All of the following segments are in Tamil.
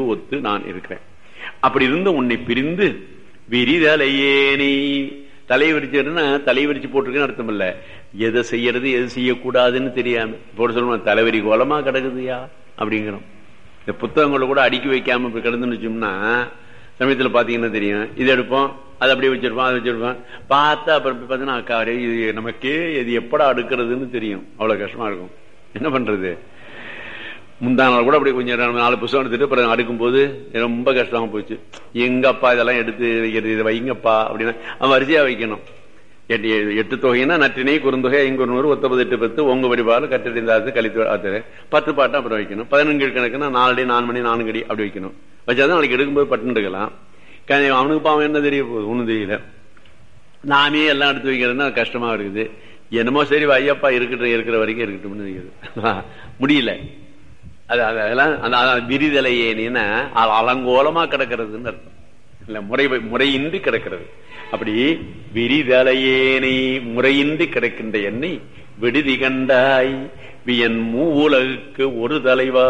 விளிம்பு ஒத்து நான் இருக்கிறேன் அப்படி இருந்த உன்னை பிரிந்து விரிதலையேனி தலை விரிச்சுன்னா தலை விரிச்சு போட்டிருக்குன்னு அர்த்தம் இல்ல எதை செய்யறது எது செய்யக்கூடாதுன்னு தெரியாம போட்டு சொல்லுவோம் தலைவரி கோலமா கிடக்குதுயா அப்படிங்கிறோம் இந்த புத்தகங்களை கூட அடுக்கி வைக்காம இப்ப கிடந்துன்னு வச்சோம்னா சமயத்துல பாத்தீங்கன்னா தெரியும் இது எடுப்போம் அது அப்படியே வச்சிருப்போம் அதை வச்சிருப்போம் பார்த்தா அப்புறம் பாத்தீங்கன்னா அக்கா அடே, இது நமக்கே இது எப்படா அடுக்கிறதுன்னு தெரியும் அவ்வளவு கஷ்டமா இருக்கும் என்ன பண்றது முந்தா நாள் கூட அப்படி கொஞ்சம் ரெண்டு நாலு புத்தகம் எடுத்துட்டு அப்புறம் அடுக்கும் போது ரொம்ப கஷ்டமா போச்சு எங்கப்பா இதெல்லாம் எடுத்து வைக்கிறது இதை வைங்கப்பா அப்படின்னா அவன் வரிசையா வைக்கணும் எட்டு எட்டு தொகைன்னா நற்றினை குறுந்தொகை ஐங்குறுநூறு ஒத்தபது எட்டு பத்து ஒங்க வடிவாறு கட்டடிந்தாது கழித்து ஆத்தரு பத்து பாட்டு அப்புறம் வைக்கணும் பதினஞ்சு கணக்குன்னா நாலு நாலு மணி நான்கு அடி அப்படி வைக்கணும் வச்சாதான் நாளைக்கு எடுக்கும்போது பட்டுன்னு எடுக்கலாம் க- அவனுக்கு பாவம் என்ன தெரிய போகுது ஒண்ணும் தெரியல நாமே எல்லாம் எடுத்து வைக்கிறதுன்னா கஷ்டமா இருக்குது என்னமோ சரி ஐயப்பா இருக்கட்டும் இருக்கிற வரைக்கும் இருக்கட்டும்னு இருக்குது முடியல அது அது- அதெல்லாம் அந்த அதான் விரிதலை ஏனின்னா அது அலங்கோலமா கிடக்கிறதுன்னு அர்த்தம் இல்ல முறை முறையின்றி கிடக்கிறது அப்படி விரிதலையேனை முறையின்றி கிடக்கின்ற என்னை விடுதி கண்டாய் வியன் மூவுலகுக்கு ஒரு தலைவா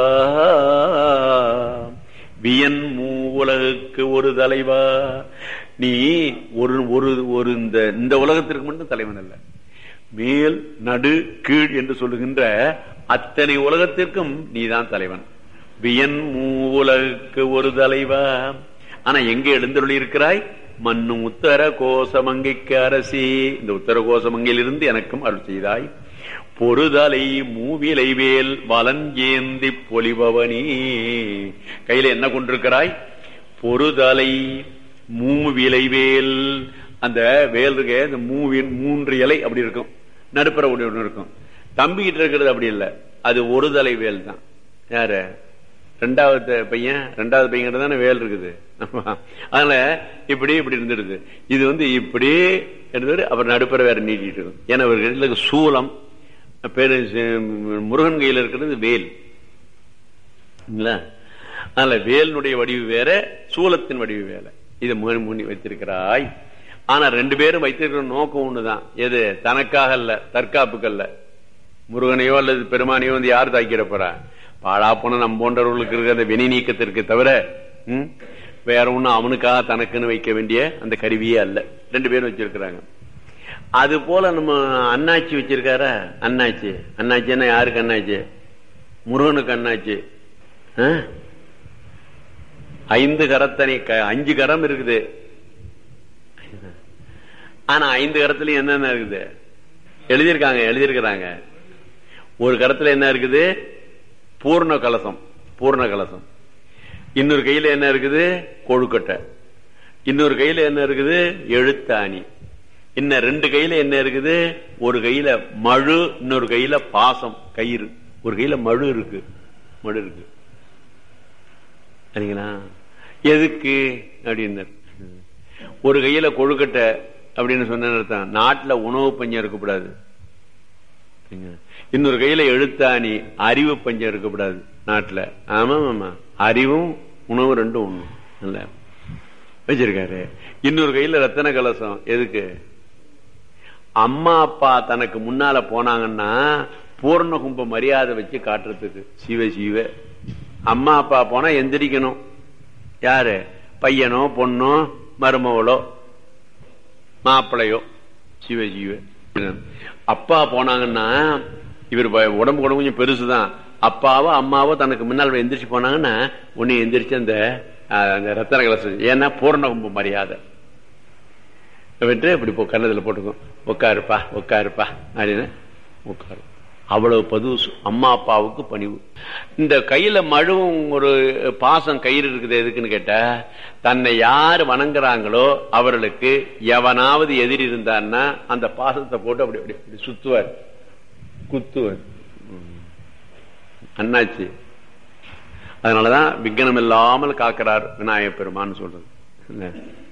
வியன் மூவுலகுக்கு ஒரு தலைவா நீ ஒரு ஒரு ஒரு இந்த இந்த உலகத்திற்கு மட்டும் தலைவன் அல்ல மேல் நடு கீழ் என்று சொல்லுகின்ற அத்தனை உலகத்திற்கும் நீதான் தலைவன் வியன் மூவுலகுக்கு ஒரு தலைவா ஆனா எங்க எழுந்தருளி இருக்கிறாய் மண்ணும் உத்தர கோசமங்கைக்கு அரசி இந்த உத்தர கோசமங்கையிலிருந்து எனக்கும் அருள் செய்தாய் பொறுதலை மூவிலை வேல் வலஞ்சேந்தி பொலிபவனி கையில என்ன கொண்டிருக்கிறாய் பொறுதலை மூவிலை வேல் அந்த வேல் இருக்க இந்த மூவின் மூன்று இலை அப்படி இருக்கும் நடுப்புற ஒண்ணு ஒண்ணு இருக்கும் தம்பிக்கிட்ட இருக்கிறது அப்படி இல்லை அது ஒரு தலை வேல் தான் யாரு ரெண்டாவது பையன் ரெண்டாவது பையன் தானே வேல் இருக்குது ஆமா. அதனால இப்படி இப்படி இருந்துடுது இது வந்து இப்படி இருந்தது அப்புறம் நடுப்புற வேற நீட்டிட்டு இருக்கும் ஏன்னா இவர்கள் சூலம் பேரு முருகன் கையில் இருக்கிறது வேல் இல்ல? அதனால வேலினுடைய வடிவு வேற சூலத்தின் வடிவு வேற இதை முனி முனி வைத்திருக்கிறாய் ஆனா ரெண்டு பேரும் வைத்திருக்கிற நோக்கம் ஒண்ணுதான் எது தனக்காக அல்ல தற்காப்புக்கு அல்ல முருகனையோ அல்லது பெருமானையோ வந்து யார் தாக்கிட போறா பாழா போன நம் போன்றவர்களுக்கு இருக்கிற அந்த வினை நீக்கத்திற்கு தவிர ம், வேற ஒண்ணும் அவனுக்காக தனக்குன்னு வைக்க வேண்டிய அந்த கருவியே அல்ல ரெண்டு பேரும் வச்சிருக்கிறாங்க அது போல நம்ம அண்ணாச்சி வச்சிருக்காரா அண்ணாச்சி அண்ணாச்சின்னா யாருக்கு அண்ணாச்சி முருகனுக்கு அண்ணாச்சி ஆ? ஐந்து கரத்தனை க- அஞ்சு கரம் இருக்குது ஆனா ஐந்து கரத்துலயும் என்னென்ன இருக்குது எழுதியிருக்காங்க எழுதியிருக்கிறாங்க ஒரு கரத்துல என்ன இருக்குது பூர்ண கலசம் பூர்ண கலசம் இன்னொரு கையில என்ன இருக்குது கொழுக்கட்டை இன்னொரு கையில என்ன இருக்குது எழுத்தாணி இன்னும் ரெண்டு கையில என்ன இருக்குது ஒரு கையில மழு இன்னொரு கையில பாசம் கயிறு ஒரு கையில மழு இருக்கு மழு இருக்கு சரிங்களா எதுக்கு அப்படின்னாரு ஒரு கையில கொழுக்கட்டை அப்படின்னு சொன்ன அர்த்தம் நாட்டுல உணவு பஞ்சம் இருக்கக்கூடாது சரிங்களா? இன்னொரு கையில எழுத்தாணி அறிவு பஞ்சம் இருக்கக்கூடாது நாட்டுல ஆமா ஆமா அறிவும் உணவு ரெண்டும் ஒண்ணு இல்ல வச்சிருக்காரு இன்னொரு கையில ரத்தன கலசம் எதுக்கு அம்மா அப்பா தனக்கு முன்னால போனாங்கன்னா பூர்ண கும்ப மரியாதை வச்சு காட்டுறதுக்கு சிவ சிவ அம்மா அப்பா போனா எந்திரிக்கணும் யாரு பையனோ பொண்ணோ மருமவளோ மாப்பிளையோ சிவ சிவ அப்பா போனாங்கன்னா இவர் ப- உடம்பு கூட கொஞ்சம் பெருசுதான் அப்பாவோ அம்மாவோ தனக்கு முன்னால் எந்திரிச்சு போனாங்கன்னா உன்னை எந்திரிச்சு அந்த அஹ், அந்த ரத்தன கலசம் ஏன்னா பூர்ண கும்ப மரியாதை விட்டு இப்படி போ கன்னத்துல போட்டுக்கும் உட்காருப்பா உட்காருப்பா அப்படின்னு உட்காரு அவ்வளவு பது அம்மா அப்பாவுக்கு பணிவு இந்த கையில மழுவும் ஒரு பாசம் கயிறு இருக்குது எதுக்குன்னு கேட்டா தன்னை யார் வணங்குறாங்களோ அவர்களுக்கு எவனாவது எதிரி இருந்தான்னா அந்த பாசத்தை போட்டு அப்படி அப்படி அப்படி சுத்துவார் குத்துவார் ம். அண்ணாச்சி அதனாலதான் விக்னம் இல்லாமல் காக்கிறார் விநாயகப் பெருமான்னு சொல்றது இல்ல?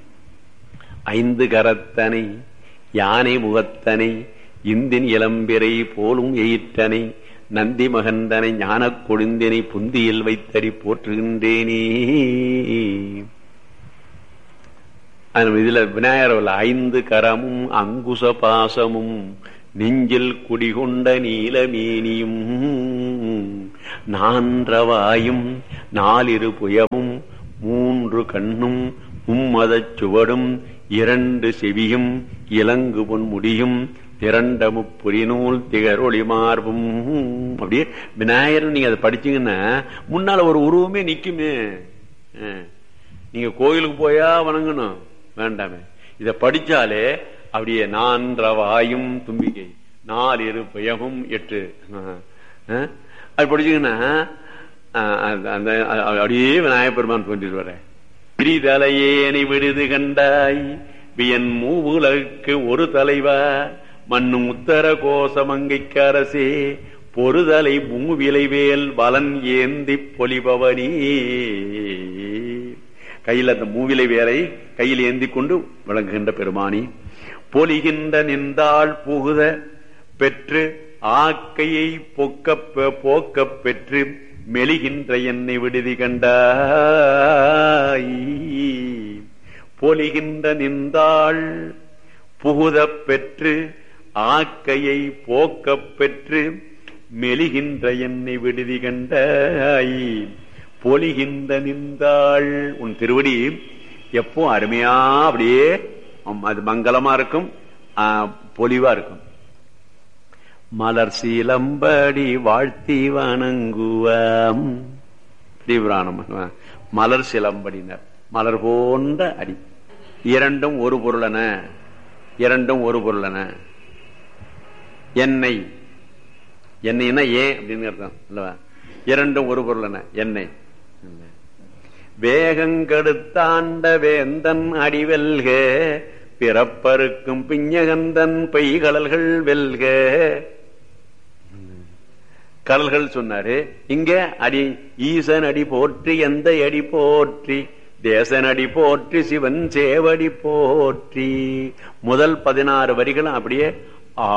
ஐந்து கரத்தனை யானை முகத்தனை இந்தின் இளம்பிரை போலும் எயிற்றனை நந்தி மகந்தனை ஞானக் கொழுந்தினை புந்தியில் வைத்தறி போற்றுகின்றேனே அது இதுல விநாயகர் ஐந்து கரமும் அங்குச பாசமும் நெஞ்சில் குடிகொண்ட நீலமேனியும் நான்றவாயும் நாலிரு புயமும் மூன்று கண்ணும் மும்மதச் சுவடும் இரண்டு செவியும் இலங்கு பொன் முடியும் திரண்ட முப்புரிநூல் திகரொளி மார்பும் அப்படியே விநாயகர் நீங்க அதை படிச்சீங்கன்னா முன்னால ஒரு உருவமே நிக்குமே அஹ். நீங்க கோயிலுக்கு போயா வணங்கணும் வேண்டாமே இத படிச்சாலே அப்படியே நான்றவாயும் தும்பிக்கை நாலிரு பயமும் எட்டு அஹ். அஹ். அது படிச்சீங்கன்னா அஹ், அந்த- அந்த அப்படியே விநாயகப் பெருமான் தோன்றிட்டு வர பிரிதலையேனை விடுது கண்டாய் வியன் மூவுலகுக்கு ஒரு தலைவா மண்ணும் உத்தர கோசமங்கைக்கு அரசே பொறுதலை மூவிலைவேல் வலன் ஏந்தி பொலிபவனி கையில் அந்த மூவிலை வேலை கையில் ஏந்தி கொண்டு விளங்குகின்ற பெருமானி பொலிகின்ற நின்றாள் புகுத பெற்று ஆக்கையை பொக்க போக்கப் பெற்று மெலிகின்ற என்னை விடுதி கண்டாய் பொலிகின்ற நின்றாள் புகுதப் பெற்று ஆக்கையை போக்கப் பெற்று மெலிகின்ற என்னை விடுதி கண்டாய் பொலிகின்ற நின்றாள் உன் திருவடி எப்போ அருமையா அப்படியே ஆம், அது மங்களமா இருக்கும் ஆ, பொலிவா இருக்கும் மலர் சீலம்படி வாழ்த்தி வணங்குவாம் தீவிராணம் மலர் சிலம்படினர் மலர் போன்ற அடி இரண்டும் ஒரு பொருளன இரண்டும் ஒரு பொருளன எண்ணெய் எண்ணெய்னா ஏன் அப்படின்னு அர்த்தம் அல்லவா இரண்டும் ஒரு பொருளன எண்ணெய் வேகங்கெடுத்தாண்ட வேந்தன் அடிவெல்க பிறப்பருக்கும் பிஞ்சகந்தன் பெய்கடல்கள் வெல்க கடல்கள் சொன்னாரு இங்க அடி ஈசன் அடி போற்றி எந்த அடி போற்றி தேசன் அடி போற்றி சிவன் சேவடி போற்றி முதல் பதினாறு வரிகளும் அப்படியே